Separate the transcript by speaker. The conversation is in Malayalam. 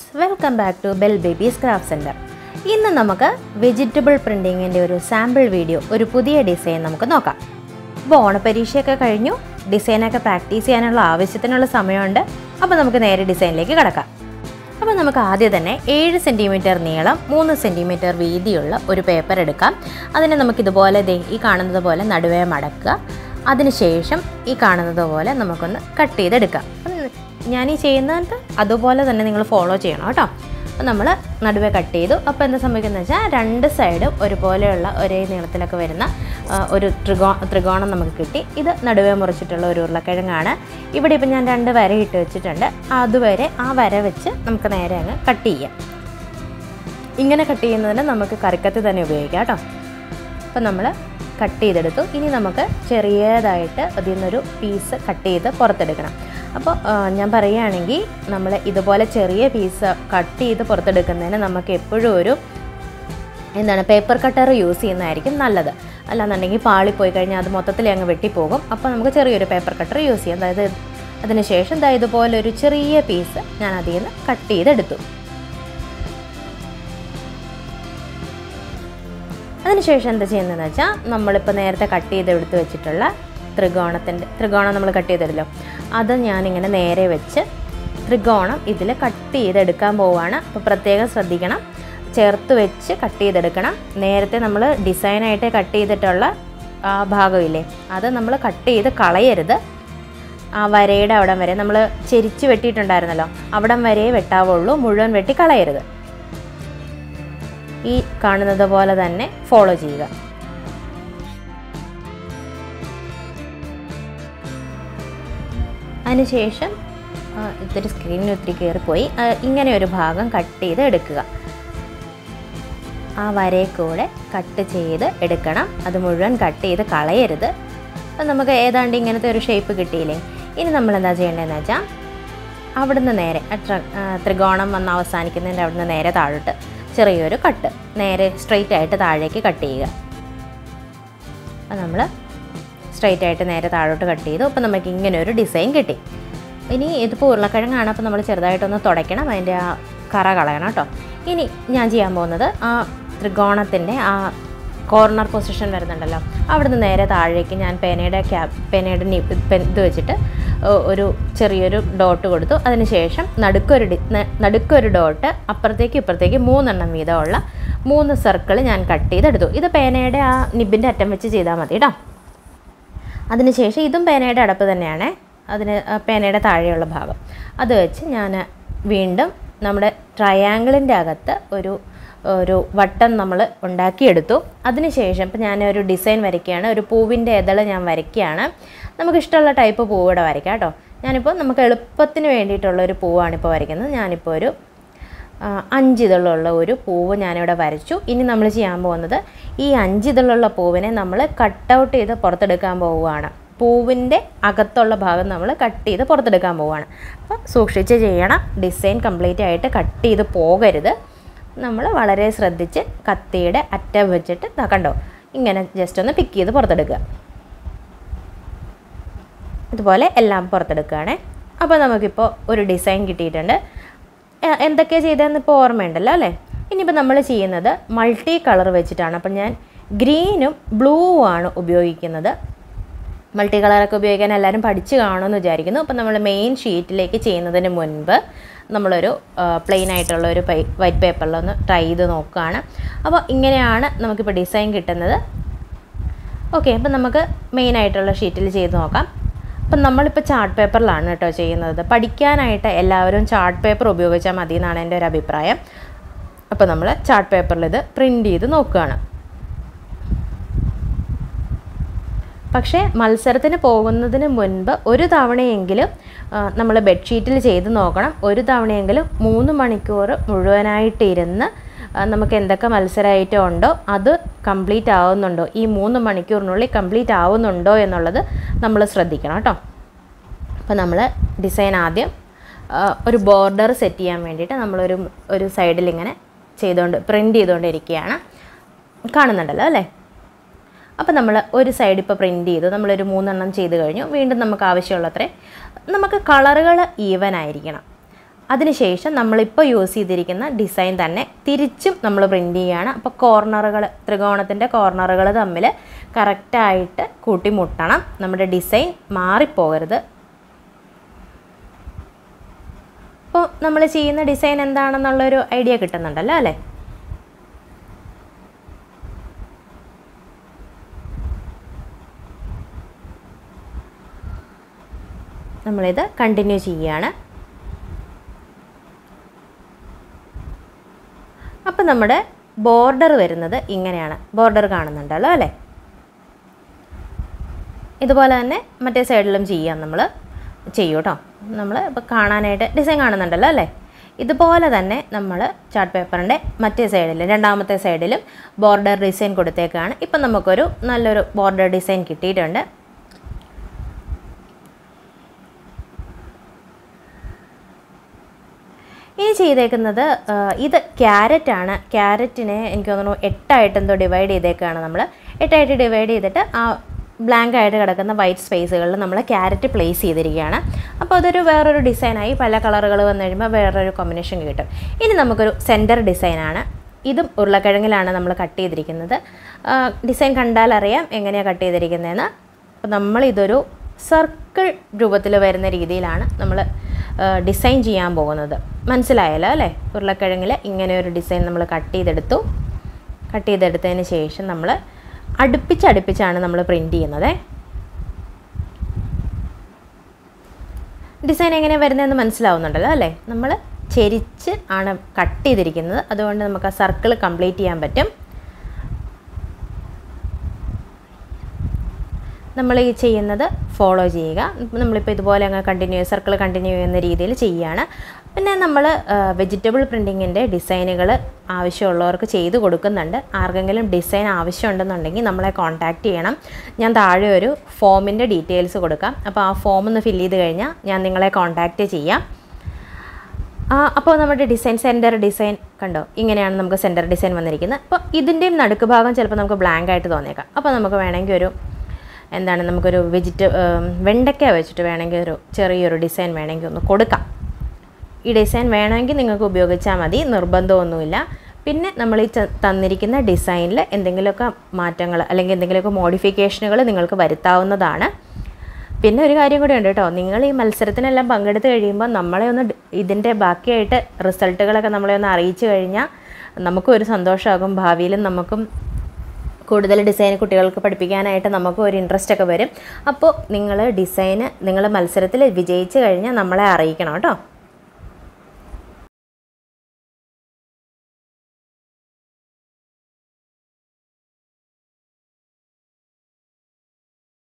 Speaker 1: welcome back to bell babies craft centre ഇന്ന് നമുക്ക് വെജിറ്റബിൾ പ്രിൻറ്റിങ്ങിൻ്റെ ഒരു സാമ്പിൾ വീഡിയോ ഒരു പുതിയ ഡിസൈൻ നമുക്ക് നോക്കാം ഇപ്പോൾ ഓണപരീക്ഷയൊക്കെ കഴിഞ്ഞു ഡിസൈനൊക്കെ പ്രാക്ടീസ് ചെയ്യാനുള്ള ആവശ്യത്തിനുള്ള സമയമുണ്ട് അപ്പോൾ നമുക്ക് നേരെ ഡിസൈനിലേക്ക് കിടക്കാം അപ്പോൾ നമുക്ക് ആദ്യം തന്നെ ഏഴ് സെൻറ്റിമീറ്റർ നീളം മൂന്ന് സെൻറ്റിമീറ്റർ വീതിയുള്ള ഒരു പേപ്പർ എടുക്കാം അതിനെ നമുക്കിതുപോലെ ദേ ഈ കാണുന്നത് പോലെ നടുവേ മടക്കുക അതിനുശേഷം ഈ കാണുന്നത് പോലെ നമുക്കൊന്ന് കട്ട് ചെയ്തെടുക്കാം അപ്പം ഞാൻ ഈ ചെയ്യുന്നത് അതുപോലെ തന്നെ നിങ്ങൾ ഫോളോ ചെയ്യണം കേട്ടോ അപ്പോൾ നമ്മൾ നടുവേ കട്ട് ചെയ്തു അപ്പോൾ എന്താ സംഭവിക്കുന്നത് വെച്ചാൽ രണ്ട് സൈഡും ഒരുപോലെയുള്ള ഒരേ നീളത്തിലൊക്കെ വരുന്ന ആ, ഒരു ത്രികോ ത്രികോണം നമുക്ക് കിട്ടി ഇത് നടുവേ മുറിച്ചിട്ടുള്ള ഒരു ഉരുളക്കിഴങ്ങാണ് ഇവിടെ ഇപ്പം ഞാൻ രണ്ട് വര ഇട്ട് വെച്ചിട്ടുണ്ട് അതുവരെ ആ വര വെച്ച് നമുക്ക് നേരെ അങ്ങ് കട്ട് ചെയ്യാം ഇങ്ങനെ കട്ട് ചെയ്യുന്നതിന് നമുക്ക് കറിക്കത്തി തന്നെ ഉപയോഗിക്കാം കേട്ടോ അപ്പം നമ്മൾ കട്ട് ചെയ്തെടുത്തു ഇനി നമുക്ക് ചെറിയതായിട്ട് അതിൽ നിന്നൊരു പീസ് കട്ട് ചെയ്ത് പുറത്തെടുക്കണം അപ്പോൾ ആ, ഞാൻ പറയുകയാണെങ്കിൽ നമ്മൾ ഇതുപോലെ ചെറിയ പീസ് കട്ട് ചെയ്ത് പുറത്തെടുക്കുന്നതിന് നമുക്ക് എപ്പോഴും ഒരു എന്താണ് പേപ്പർ കട്ടർ യൂസ് ചെയ്യുന്നതായിരിക്കും നല്ലത് അല്ലാന്നുണ്ടെങ്കിൽ പാളിപ്പോയി കഴിഞ്ഞാൽ അത് മൊത്തത്തിൽ അങ്ങ് വെട്ടിപ്പോകും അപ്പോൾ നമുക്ക് ചെറിയൊരു പേപ്പർ കട്ടർ യൂസ് ചെയ്യാം അതായത് അതിനുശേഷം ദാ ഇതുപോലെ ഒരു ചെറിയ പീസ് ഞാൻ അതിൽ നിന്ന് കട്ട് ചെയ്തെടുത്തു അതിനുശേഷം എന്താ ചെയ്യുന്നതെന്ന് വെച്ചാൽ നമ്മളിപ്പോൾ നേരത്തെ കട്ട് ചെയ്ത് എടുത്ത് വെച്ചിട്ടുള്ള ത്രികോണത്തിൻ്റെ ത്രികോണം നമ്മൾ കട്ട് ചെയ്തിടല്ലോ അത് ഞാനിങ്ങനെ നേരെ വെച്ച് ത്രികോണം ഇതിൽ കട്ട് ചെയ്തെടുക്കാൻ പോവുകയാണ് അപ്പോൾ പ്രത്യേകം ശ്രദ്ധിക്കണം ചേർത്ത് വെച്ച് കട്ട് ചെയ്തെടുക്കണം നേരത്തെ നമ്മൾ ഡിസൈനായിട്ട് കട്ട് ചെയ്തിട്ടുള്ള ആ ഭാഗമില്ലേ അത് നമ്മൾ കട്ട് ചെയ്ത് കളയരുത് ആ വരയുടെ അവിടം വരെ നമ്മൾ ചെരിച്ച് വെട്ടിയിട്ടുണ്ടായിരുന്നല്ലോ അവിടം വരെ വെട്ടാവുള്ളൂ മുഴുവൻ വെട്ടി കളയരുത് ഈ കാണുന്നത് പോലെ തന്നെ ഫോളോ ചെയ്യുക അതിനുശേഷം ആ, ഇത്തിരി സ്ക്രീനിൽ ഒത്തിരി കയറിപ്പോയി ആ, ഇങ്ങനെ ഒരു ഭാഗം കട്ട് ചെയ്ത് എടുക്കുക ആ വരയെ കൂടെ കട്ട് ചെയ്ത് എടുക്കണം അത് മുഴുവൻ കട്ട് ചെയ്ത് കളയരുത് അപ്പം നമുക്ക് ഏതാണ്ട് ഇങ്ങനത്തെ ഒരു ഷേപ്പ് കിട്ടിയില്ലേ ഇനി നമ്മൾ എന്താ ചെയ്യേണ്ടതെന്ന് വെച്ചാൽ അവിടുന്ന് നേരെ ആ ട്ര- ആ, ത്രികോണം വന്ന് അവസാനിക്കുന്നതിൻ്റെ അവിടുന്ന് നേരെ താഴോട്ട് ചെറിയൊരു കട്ട് നേരെ സ്ട്രെയിറ്റ് ആയിട്ട് താഴേക്ക് കട്ട് ചെയ്യുക അപ്പോൾ നമ്മൾ സ്ട്രെയിറ്റ് ആയിട്ട് നേരെ താഴോട്ട് കട്ട് ചെയ്തു അപ്പോൾ നമുക്ക് ഇങ്ങനെ ഒരു ഡിസൈൻ കിട്ടി ഇനി ഇതിപ്പോൾ ഉരുളക്കിഴങ്ങാണ് അപ്പോൾ നമ്മൾ ചെറുതായിട്ടൊന്ന് തുടയ്ക്കണം അതിൻ്റെ ആ കറ കളയണം കേട്ടോ ഇനി ഞാൻ ചെയ്യാൻ പോകുന്നത് ആ ത്രികോണത്തിൻ്റെ ആ കോർണർ പൊസിഷൻ വരുന്നുണ്ടല്ലോ അവിടുന്ന് നേരെ താഴേക്ക് ഞാൻ പേനയുടെ ക്യാപ് പേനയുടെ നി പെൻ ഇത് വെച്ചിട്ട് ഒ- ഒരു ചെറിയൊരു ഡോട്ട് കൊടുത്തു അതിനുശേഷം നടുക്കൊരു ഡി ന- നടുക്കൊരു ഡോട്ട് അപ്പുറത്തേക്ക് ഇപ്പുറത്തേക്ക് മൂന്നെണ്ണം വീതമുള്ള മൂന്ന് സർക്കിൾ ഞാൻ കട്ട് ചെയ്തെടുത്തു ഇത് പേനയുടെ ആ നിബിൻ്റെ അറ്റം വെച്ച് ചെയ്താൽ മതി കേട്ടോ അതിനുശേഷം ഇതും പേനയുടെ അടപ്പ് തന്നെയാണ് അതിന് ആ പേനയുടെ താഴെയുള്ള ഭാഗം അത് വെച്ച് ഞാൻ വീണ്ടും നമ്മുടെ ട്രയാങ്കിളിൻ്റെ അകത്ത് ഒരു ഒരു വട്ടം നമ്മൾ ഉണ്ടാക്കിയെടുത്തു അതിനുശേഷം ഇപ്പം ഞാൻ ഒരു ഡിസൈൻ വരയ്ക്കുകയാണ് ഒരു പൂവിൻ്റെ ഇതള് ഞാൻ വരയ്ക്കുകയാണ് നമുക്ക് ഇഷ്ടമുള്ള ടൈപ്പ് പൂവ് ഇവിടെ വരയ്ക്കാം കേട്ടോ ഞാനിപ്പോൾ നമുക്ക് എളുപ്പത്തിന് വേണ്ടിയിട്ടുള്ള ഒരു പൂവാണിപ്പോൾ വരയ്ക്കുന്നത് ഞാനിപ്പോൾ ഒരു ആ, അഞ്ചിതളുള്ള ഒരു പൂവ് ഞാനിവിടെ വരച്ചു ഇനി നമ്മൾ ചെയ്യാൻ പോകുന്നത് ഈ അഞ്ചിതളുള്ള പൂവിനെ നമ്മൾ കട്ട് ഔട്ട് ചെയ്ത് പുറത്തെടുക്കാൻ പോവുകയാണ് പൂവിൻ്റെ അകത്തുള്ള ഭാഗം നമ്മൾ കട്ട് ചെയ്ത് പുറത്തെടുക്കാൻ പോവുകയാണ് അപ്പോൾ സൂക്ഷിച്ച് ചെയ്യണം ഡിസൈൻ കംപ്ലീറ്റ് ആയിട്ട് കട്ട് ചെയ്ത് പോകരുത് നമ്മൾ വളരെ ശ്രദ്ധിച്ച് കത്തിയുടെ അറ്റം വെച്ചിട്ട് ദാ കണ്ടോ ഇങ്ങനെ ജസ്റ്റ് ഒന്ന് പിക്ക് ചെയ്ത് പുറത്തെടുക്കുക ഇതുപോലെ എല്ലാം പുറത്തെടുക്കുകയാണേ അപ്പോൾ നമുക്കിപ്പോൾ ഒരു ഡിസൈൻ കിട്ടിയിട്ടുണ്ട് എ- എന്തൊക്കെയാണ് ചെയ്തതെന്ന് ഇപ്പോൾ ഓർമ്മയുണ്ടല്ലോ അല്ലേ ഇനിയിപ്പോൾ നമ്മൾ ചെയ്യുന്നത് മൾട്ടി കളർ വെച്ചിട്ടാണ് അപ്പം ഞാൻ ഗ്രീനും ബ്ലൂവും ആണ് ഉപയോഗിക്കുന്നത് മൾട്ടി കളറൊക്കെ ഉപയോഗിക്കാൻ എല്ലാവരും പഠിച്ച് കാണുമെന്ന് വിചാരിക്കുന്നു അപ്പം നമ്മൾ മെയിൻ ഷീറ്റിലേക്ക് ചെയ്യുന്നതിന് മുൻപ് നമ്മളൊരു പ്ലെയിൻ ആയിട്ടുള്ള ഒരു വൈറ്റ് പേപ്പറിലൊന്ന് ട്രൈ ചെയ്ത് നോക്കുകയാണ് അപ്പോൾ ഇങ്ങനെയാണ് നമുക്കിപ്പോൾ ഡിസൈൻ കിട്ടുന്നത് ഓക്കെ അപ്പം നമുക്ക് മെയിൻ ആയിട്ടുള്ള ഷീറ്റിൽ ചെയ്ത് നോക്കാം അപ്പം നമ്മളിപ്പോൾ ചാർട്ട് പേപ്പറിലാണ് കേട്ടോ ചെയ്യുന്നത് പഠിക്കാനായിട്ട് എല്ലാവരും ചാർട്ട് പേപ്പർ ഉപയോഗിച്ചാൽ മതി എന്നാണ് എൻ്റെ ഒരു അഭിപ്രായം അപ്പോൾ നമ്മൾ ചാർട്ട് പേപ്പറിൽ ഇത് പ്രിൻ്റ് ചെയ്ത് നോക്കുകയാണ് പക്ഷേ മത്സരത്തിന് പോകുന്നതിന് മുൻപ് ഒരു തവണയെങ്കിലും നമ്മൾ ബെഡ്ഷീറ്റിൽ ചെയ്ത് നോക്കണം ഒരു തവണയെങ്കിലും മൂന്ന് മണിക്കൂർ മുഴുവനായിട്ട് ഇരുന്ന് ആ, നമുക്ക് എന്തൊക്കെ മത്സര ഐറ്റം ഉണ്ടോ അത് കംപ്ലീറ്റ് ആവുന്നുണ്ടോ ഈ മൂന്ന് മണിക്കൂറിനുള്ളിൽ കംപ്ലീറ്റ് ആവുന്നുണ്ടോ എന്നുള്ളത് നമ്മൾ ശ്രദ്ധിക്കണം കേട്ടോ അപ്പോൾ നമ്മൾ ഡിസൈൻ ആദ്യം ആ, ഒരു ബോർഡർ സെറ്റ് ചെയ്യാൻ വേണ്ടിയിട്ട് നമ്മളൊരു ഒരു സൈഡിൽ ഇങ്ങനെ ചെയ്തുകൊണ്ട് പ്രിൻ്റ് ചെയ്തുകൊണ്ടിരിക്കുകയാണ് കാണുന്നുണ്ടല്ലോ അല്ലേ അപ്പോൾ നമ്മൾ ഒരു സൈഡ് ഇപ്പോൾ പ്രിൻറ്റ് ചെയ്തു നമ്മളൊരു മൂന്നെണ്ണം ചെയ്ത് കഴിഞ്ഞു വീണ്ടും നമുക്ക് ആവശ്യമുള്ളത്രേ നമുക്ക് കളറുകൾ ഈവൻ ആയിരിക്കണം അതിനുശേഷം നമ്മളിപ്പോൾ യൂസ് ചെയ്തിരിക്കുന്ന ഡിസൈൻ തന്നെ തിരിച്ചും നമ്മൾ പ്രിൻ്റ് ചെയ്യുകയാണ് അപ്പോൾ കോർണറുകൾ ത്രികോണത്തിൻ്റെ കോർണറുകൾ തമ്മിൽ കറക്റ്റായിട്ട് കൂട്ടിമുട്ടണം നമ്മുടെ ഡിസൈൻ മാറിപ്പോകരുത് അപ്പോൾ നമ്മൾ ചെയ്യുന്ന ഡിസൈൻ എന്താണെന്നുള്ളൊരു ഐഡിയ കിട്ടുന്നുണ്ടല്ലോ അല്ലേ നമ്മളിത് കണ്ടിന്യൂ ചെയ്യുകയാണ് അപ്പോൾ നമ്മുടെ ബോർഡർ വരുന്നത് ഇങ്ങനെയാണ് ബോർഡർ കാണുന്നുണ്ടല്ലോ അല്ലേ ഇതുപോലെ തന്നെ മറ്റേ സൈഡിലും ചെയ്യാം നമ്മൾ ചെയ്യൂ കേട്ടോ നമ്മൾ ഇപ്പോൾ കാണാനായിട്ട് ഡിസൈൻ കാണുന്നുണ്ടല്ലോ അല്ലേ ഇതുപോലെ തന്നെ നമ്മൾ ചാർട്ട് പേപ്പറിൻ്റെ മറ്റേ സൈഡിലും രണ്ടാമത്തെ സൈഡിലും ബോർഡർ ഡിസൈൻ കൊടുത്തേക്കാണ് ഇപ്പം നമുക്കൊരു നല്ലൊരു ബോർഡർ ഡിസൈൻ കിട്ടിയിട്ടുണ്ട് ഇനി ചെയ്തേക്കുന്നത് ആ, ഇത് ക്യാരറ്റ് ആണ് ക്യാരറ്റിനെ എനിക്ക് തോന്നുന്നു എട്ടായിട്ട് എന്തോ ഡിവൈഡ് ചെയ്തേക്കാണ് നമ്മൾ എട്ടായിട്ട് ഡിവൈഡ് ചെയ്തിട്ട് ആ ബ്ലാങ്ക് ആയിട്ട് കിടക്കുന്ന വൈറ്റ് സ്പേസുകളിൽ നമ്മൾ ക്യാരറ്റ് പ്ലേസ് ചെയ്തിരിക്കുകയാണ് അപ്പോൾ അതൊരു വേറൊരു ഡിസൈനായി പല കളറുകൾ വന്നു കഴിയുമ്പോൾ വേറൊരു കോമ്പിനേഷൻ കിട്ടും ഇനി നമുക്കൊരു സെൻറ്റർ ഡിസൈനാണ് ഇതും ഉരുളക്കിഴങ്ങിലാണ് നമ്മൾ കട്ട് ചെയ്തിരിക്കുന്നത് ഡിസൈൻ കണ്ടാൽ അറിയാം എങ്ങനെയാണ് കട്ട് ചെയ്തിരിക്കുന്നതെന്ന് അപ്പോൾ നമ്മളിതൊരു സർക്കിൾ രൂപത്തിൽ വരുന്ന രീതിയിലാണ് നമ്മൾ ഡിസൈൻ ചെയ്യാൻ പോകുന്നത് മനസ്സിലായല്ലോ അല്ലേ ഉരുളക്കിഴങ്ങിൽ ഇങ്ങനെ ഒരു ഡിസൈൻ നമ്മൾ കട്ട് ചെയ്തെടുത്തു കട്ട് ചെയ്തെടുത്തതിന് ശേഷം നമ്മൾ അടുപ്പിച്ചടുപ്പിച്ചാണ് നമ്മൾ പ്രിൻറ്റ് ചെയ്യുന്നത് ഡിസൈൻ എങ്ങനെ വരുന്നതെന്ന് മനസ്സിലാവുന്നുണ്ടല്ലോ അല്ലേ നമ്മൾ ചെരിച്ച് ആണ് കട്ട് ചെയ്തിരിക്കുന്നത് അതുകൊണ്ട് നമുക്ക് ആ സർക്കിൾ കംപ്ലീറ്റ് ചെയ്യാൻ പറ്റും നമ്മൾ ഈ ചെയ്യുന്നത് ഫോളോ ചെയ്യുക നമ്മളിപ്പോൾ ഇതുപോലെ അങ്ങ് കണ്ടിന്യൂ സർക്കിൾ കണ്ടിന്യൂ ചെയ്യുന്ന രീതിയിൽ ചെയ്യുകയാണ് പിന്നെ നമ്മൾ വെജിറ്റബിൾ പ്രിൻറ്റിങ്ങിൻ്റെ ഡിസൈനുകൾ ആവശ്യമുള്ളവർക്ക് ചെയ്തു കൊടുക്കുന്നുണ്ട് ആർക്കെങ്കിലും ഡിസൈൻ ആവശ്യമുണ്ടെന്നുണ്ടെങ്കിൽ നമ്മളെ കോൺടാക്റ്റ് ചെയ്യണം ഞാൻ താഴെ ഒരു ഫോമിൻ്റെ ഡീറ്റെയിൽസ് കൊടുക്കാം അപ്പോൾ ആ ഫോം ഒന്ന് ഫില്ല് ചെയ്ത് കഴിഞ്ഞാൽ ഞാൻ നിങ്ങളെ കോൺടാക്റ്റ് ചെയ്യാം ആ, അപ്പോൾ നമ്മുടെ ഡിസൈൻ സെൻറ്റർ ഡിസൈൻ കണ്ടോ ഇങ്ങനെയാണ് നമുക്ക് സെൻറ്റർ ഡിസൈൻ വന്നിരിക്കുന്നത് അപ്പോൾ ഇതിൻ്റെയും നടുക്ക് ഭാഗം ചിലപ്പോൾ നമുക്ക് ബ്ലാങ്ക് ആയിട്ട് തോന്നിയേക്കാം അപ്പോൾ നമുക്ക് വേണമെങ്കിൽ ഒരു എന്താണ് നമുക്കൊരു വെജിറ്റ വെണ്ടയ്ക്ക വെച്ചിട്ട് വേണമെങ്കിൽ ഒരു ചെറിയൊരു ഡിസൈൻ വേണമെങ്കിൽ ഒന്ന് കൊടുക്കാം ഈ ഡിസൈൻ വേണമെങ്കിൽ നിങ്ങൾക്ക് ഉപയോഗിച്ചാൽ മതി നിർബന്ധമൊന്നുമില്ല പിന്നെ നമ്മൾ ഈ ച- തന്നിരിക്കുന്ന ഡിസൈനിൽ എന്തെങ്കിലുമൊക്കെ മാറ്റങ്ങൾ അല്ലെങ്കിൽ എന്തെങ്കിലുമൊക്കെ മോഡിഫിക്കേഷനുകൾ നിങ്ങൾക്ക് വരുത്താവുന്നതാണ് പിന്നെ ഒരു കാര്യം കൂടി ഉണ്ട് കേട്ടോ നിങ്ങൾ ഈ മത്സരത്തിനെല്ലാം പങ്കെടുത്ത് കഴിയുമ്പോൾ നമ്മളെ ഒന്ന് ഡി- ഇതിൻ്റെ ബാക്കിയായിട്ട് റിസൾട്ടുകളൊക്കെ നമ്മളെ ഒന്ന് അറിയിച്ചു കഴിഞ്ഞാൽ നമുക്കും ഒരു സന്തോഷമാകും ഭാവിയിലും നമുക്കും കൂടുതൽ ഡിസൈൻ കുട്ടികൾക്ക് പഠിപ്പിക്കാനായിട്ട് നമുക്ക് ഒരു ഇൻട്രസ്റ്റ് ഒക്കെ വരും അപ്പോൾ നിങ്ങൾ ഡിസൈന് നിങ്ങൾ മത്സരത്തിൽ വിജയിച്ചു കഴിഞ്ഞാൽ നമ്മളെ അറിയിക്കണം കേട്ടോ